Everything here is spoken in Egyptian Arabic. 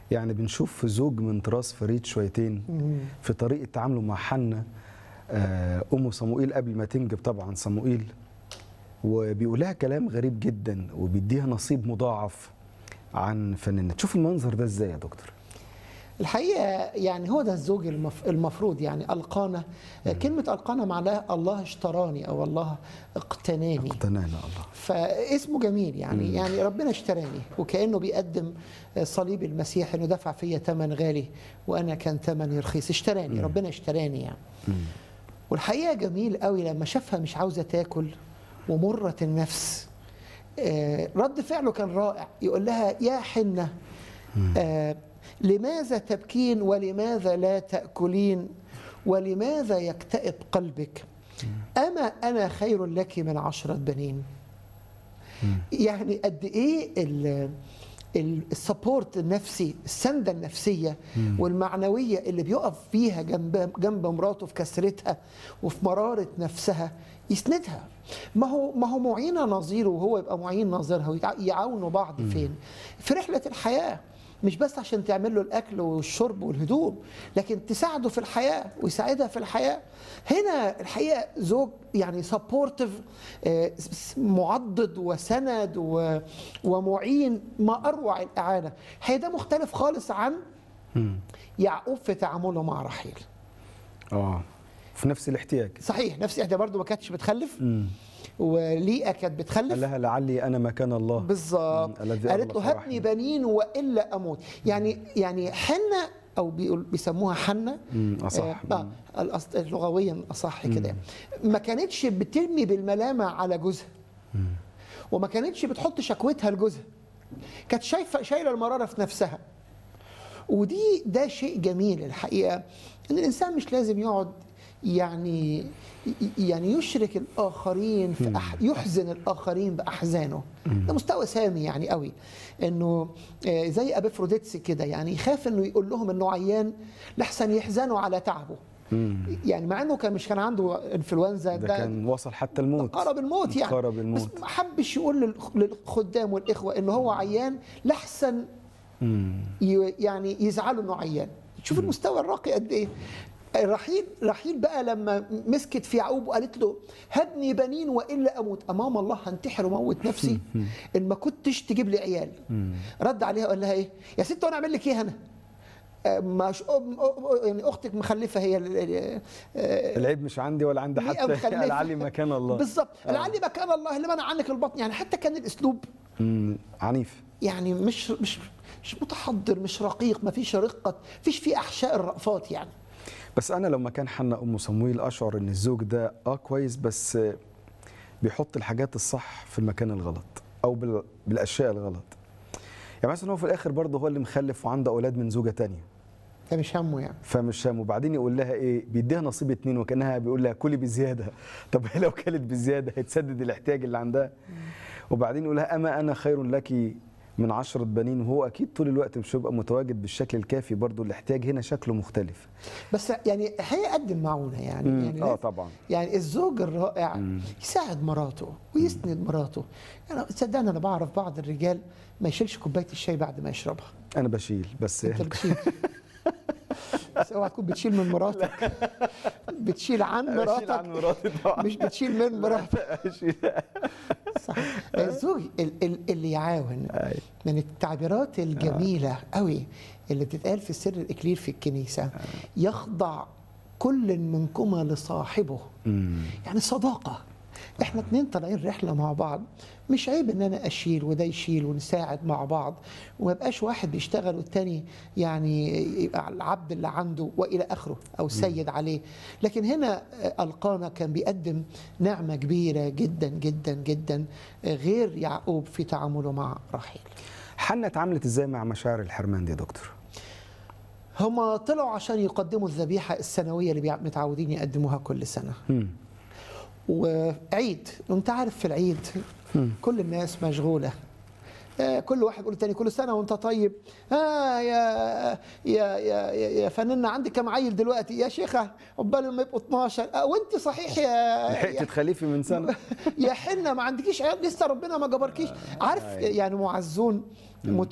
يعني بنشوف زوج من طراز فريد شويتين في طريقه تعامله مع حنة آه، ام صموئيل قبل ما تنجب طبعا صموئيل وبيقول لها كلام غريب جدا وبيديها نصيب مضاعف عن فنانة تشوف المنظر ده ازاي يا دكتور الحقيقه يعني هو ده الزوج المف- المفروض يعني القانا كلمه القانا معناها الله اشتراني او الله اقتناني اقتنعنا الله فاسمه جميل يعني يعني ربنا اشتراني وكانه بيقدم صليب المسيح انه دفع فيا ثمن غالي وانا كان ثمني رخيص اشتراني ربنا اشتراني يعني والحقيقه جميل قوي لما شافها مش عاوزه تاكل ومره النفس آه، رد فعله كان رائع يقول لها يا حنه آه، لماذا تبكين ولماذا لا تاكلين ولماذا يكتئب قلبك اما انا خير لك من عشره بنين يعني قد ايه ال- ال- السبورت النفسي السنده النفسيه والمعنويه اللي بيقف فيها جنب جنب مراته في كسرتها وفي مراره نفسها يسندها ما هو ما هو معين نظيره وهو يبقى معين نظيرها ويعاونوا بعض فين في رحله الحياه مش بس عشان تعمل له الاكل والشرب والهدوم لكن تساعده في الحياه ويساعدها في الحياه هنا الحقيقه زوج يعني سبورتيف معضد وسند و- ومعين ما اروع الاعانه هي ده مختلف خالص عن يعقوب في تعامله مع رحيل اه في نفس الاحتياج صحيح نفس احدى برضه ما كانتش بتخلف مم. وليئه كانت قال بتخلف لها لعلي انا مكان الله بالظبط مم. الذي قالت أغلق له هبني رحمي. بنين والا اموت يعني يعني حنه او بيقول بيسموها حنه مم، أصح. آه آه، الأص- لغويا اصح كده ما كانتش بترمي بالملامه على جوزها وما كانتش بتحط شكوتها لجوزها كانت شايفه شايله المراره في نفسها ودي ده شيء جميل الحقيقه ان الانسان مش لازم يقعد يعني يعني يشرك الاخرين في أح يحزن الاخرين باحزانه ده مستوى سامي يعني قوي انه آه، زي ابيفروديتس كده يعني يخاف انه يقول لهم انه عيان لحسن يحزنوا على تعبه يعني مع انه كان مش كان عنده انفلونزا ده كان وصل حتى الموت قرب الموت يعني قرب الموت بس ما حبش يقول للخ- للخدام والاخوه ان هو عيان لحسن مم. ي- يعني يزعلوا انه عيان شوف المستوى الراقي قد ايه رحيل رحيل بقى لما مسكت في يعقوب وقالت له هبني بنين والا اموت امام الله هنتحر وموت نفسي ان ما كنتش تجيب لي عيال رد عليها وقال لها ايه يا ست وانا اعمل لك ايه هنا آه، مش أم- أم- يعني اختك مخلفه هي ال- ال- آه، العيب مش عندي ولا عند ليه حتى مخلفة؟ لعلي مكان الله بالظبط آه. لعلي مكان الله اللي منع عنك البطن يعني حتى كان الاسلوب مم. عنيف يعني مش مش مش متحضر مش رقيق ما فيش رقه فيش فيه احشاء الرأفات يعني بس انا لو مكان حنا ام صمويل اشعر ان الزوج ده اه كويس بس آه، بيحط الحاجات الصح في المكان الغلط او بال- بالاشياء الغلط يعني مثلا هو في الاخر برضه هو اللي مخلف وعنده اولاد من زوجه تانية ده مش همه يعني فمش هم وبعدين يقول لها ايه بيديها نصيب اتنين وكانها بيقول لها كلي بزياده طب هي لو كلت بزياده هيتسدد الاحتياج اللي عندها وبعدين يقول لها اما انا خير لك من عشرة بنين وهو اكيد طول الوقت مش هيبقى متواجد بالشكل الكافي برضه الاحتياج هنا شكله مختلف بس يعني هيقدم معونه يعني مم. يعني اه لازم- طبعا يعني الزوج الرائع يساعد مراته ويسند مراته يعني صدقني انا بعرف بعض الرجال ما يشيلش كوبايه الشاي بعد ما يشربها انا بشيل بس انت بتشيل بس اوعى تكون بتشيل من مراتك بتشيل عن بشيل عن مراتك مراتي طبعا مش بتشيل من مراتك بشيل صح الزوج ال- ال- اللي يعاون أيوة. من التعبيرات الجميلة قوي اللي بتتقال في سر الإكليل في الكنيسة يخضع كل منكما لصاحبه مم. يعني صداقة احنا اتنين طالعين رحلة مع بعض مش عيب ان انا اشيل وده يشيل ونساعد مع بعض وما يبقاش واحد بيشتغل والتاني يعني يبقى العبد اللي عنده والى اخره او سيد عليه لكن هنا آه، القانا كان بيقدم نعمة كبيرة جدا جدا جدا آه، غير يعقوب في تعامله مع رحيل حنا اتعاملت ازاي مع مشاعر الحرمان دي يا دكتور هما طلعوا عشان يقدموا الذبيحة السنوية اللي بيع- متعودين يقدموها كل سنة مم. وعيد وانت عارف في العيد كل الناس مشغوله آه، كل واحد يقول للتاني كل سنه وانت طيب اه يا يا يا يا, يا فنانة عندي كام عيل دلوقتي يا شيخه عقبال ما يبقوا 12 آه وانت صحيح يا لحقت يا, تخليفي من سنه يا حنه ما عندكيش عيال لسه ربنا ما جبركيش عارف يعني معزون